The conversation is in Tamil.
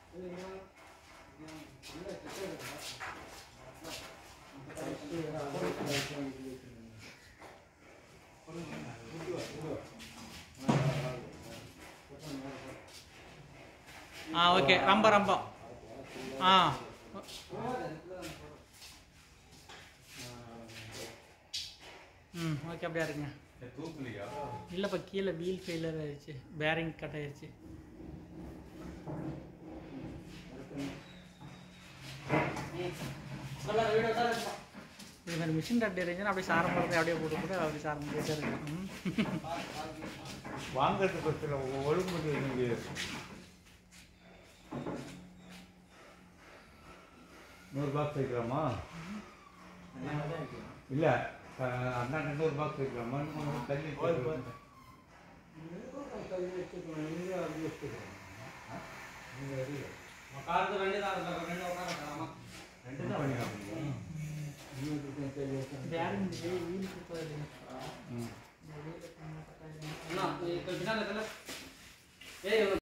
ஆ ஓகே ரொம்ப ரொம்ப ஆ ம் ஓகே அப்படியா இருக்குங்க தூக்கலையா இல்லைப்பா கீழே வீல் ஃபெயிலியர் ஆயிடுச்சு பேரிங் கட் ஆயிடுச்சு இது மாதிரி மிஷின் கட் இருந்துச்சுன்னா அப்படியே சாரம் போடுறது அப்படியே போட்டு கூட அப்படியே சாரம் போயிட்டே இருக்கு ம். வாங்கிறதுக்கு பட்சத்தில் ஒழுங்குமுறை நீங்கள் நூறு பாக்ஸ் வைக்கலாமா இல்லை அண்ணா நூறு பாக்ஸ் வைக்கலாமா இன்னும் தள்ளி வைக்கலாம். ரெண்டு பண்ணிக்கலாம் பேரிங் வீல் சூப்பர் ம் இந்த வீல்